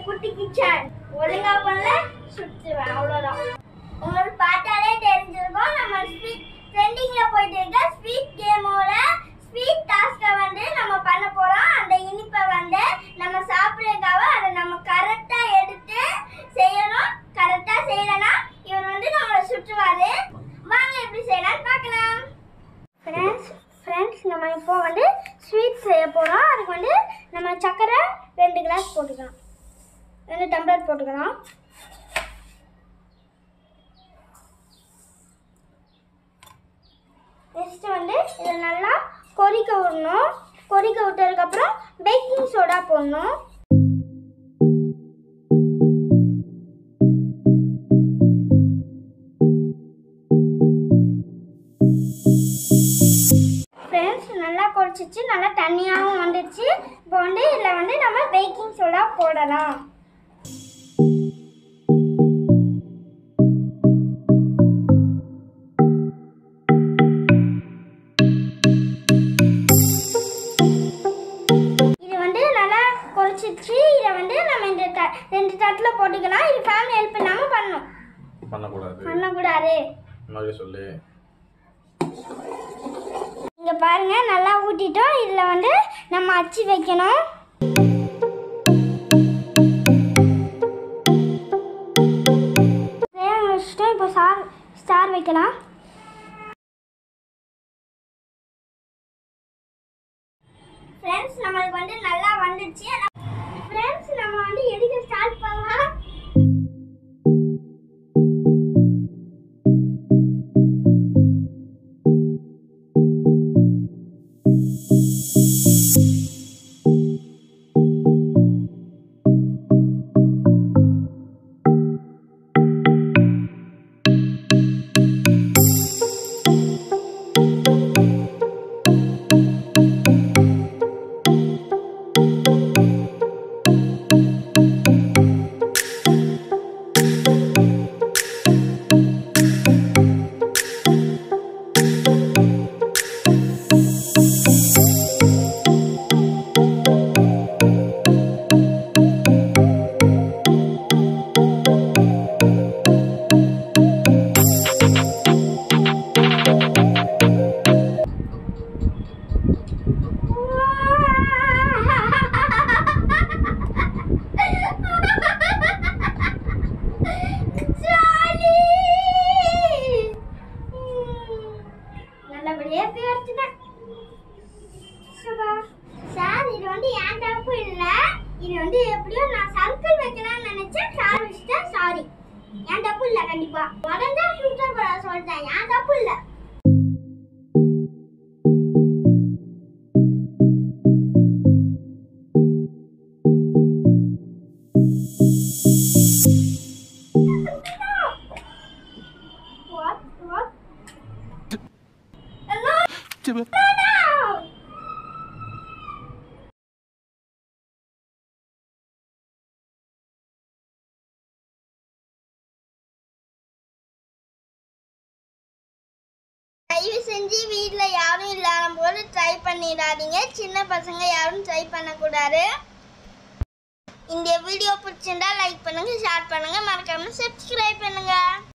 குட்டி கிச்சன் ஒழுங்கா பண்ணல சுட்டுவேன் அவ்வளவுதான் உங்களுக்கு பார்த்தாலே தெரிஞ்சிருக்கும் நம்ம ஸ்வீட் ட்ரெண்டிங்ல போயிட்டு இருக்க ஸ்வீட் கேமோட ஸ்வீட் டாஸ்கை வந்து நம்ம பண்ண போறோம் அந்த இனிப்பை வந்து நம்ம சாப்பிடுறதுக்காக அதை நம்ம கரெக்டா எடுத்து செய்யணும் கரெக்டா செய்யலைன்னா இவர் வந்து நம்மளை சுற்றுவாரு வாங்க எப்படி செய்யலாம்னு பார்க்கலாம் ஃப்ரெண்ட்ஸ் ஃப்ரெண்ட்ஸ் நம்ம இப்போ வந்து ஸ்வீட் செய்ய போகிறோம் அதுக்கு வந்து நம்ம சர்க்கரை ரெண்டு கிளாஸ் போட்டுக்கலாம் ரெண்டு டம்ளர் போட்டுக்கலாம் நெக்ஸ்ட் வந்து இதை நல்லா கொதிக்க விடணும் கொதிக்க விட்டதுக்கப்புறம் பேக்கிங் சோடா போடணும் ஃப்ரெண்ட்ஸ் நல்லா கொதிச்சிச்சு நல்லா தண்ணியாகவும் வந்துடுச்சு இப்போ வந்து இதில் வந்து நம்ம பேக்கிங் சோடா போடலாம் இது வந்து நல்லா கொதிச்சிச்சு இதை வந்து நம்ம இந்த த ரெண்டு தட்டில் போட்டுக்கலாம் இது ஃபேமிலி ஹெல்ப் இல்லாமல் பண்ணணும் பண்ணக்கூடாது பண்ணக்கூடாது மாதிரி சொல்லு இங்கே பாருங்க நல்லா ஊற்றிட்டோம் இதில் வந்து நம்ம அச்சு வைக்கணும் வேக வச்சுட்டோம் இப்போ ஸ்டார் ஸ்டார் வைக்கலாம் ஃப்ரெண்ட்ஸ் நம்மளுக்கு வந்து நல்லா வந்துடுச்சு ஃப்ரெண்ட்ஸ் நம்ம வந்து எதுக்கு ஸ்டார்ட் பண்ணலாம் ஜாலி! ம், நல்லபடியா பேர்த்துட்டேன் சுபா சார் இது வந்து என் தப்பு இல்ல இது வந்து எப்படியோ நான் சர்க்கிள் வைக்கலாம்னு நினைச்சேன் சார் வச்சுட்டேன் சாரி என் தப்பு இல்ல கண்டிப்பா உடனே ஃபில்டர் பண்ண சொல்லிட்டேன் என் தப்பு இல்ல What? What? No! No! தயவு செஞ்சு வீட்டில் யாரும் இல்லாத போது ட்ரை பண்ணிடாதீங்க சின்ன பசங்க யாரும் ட்ரை பண்ணக்கூடாது இந்த வீடியோ பிடிச்சிருந்தா லைக் பண்ணுங்க ஷேர் பண்ணுங்க மறக்காம சப்ஸ்கிரைப் பண்ணுங்க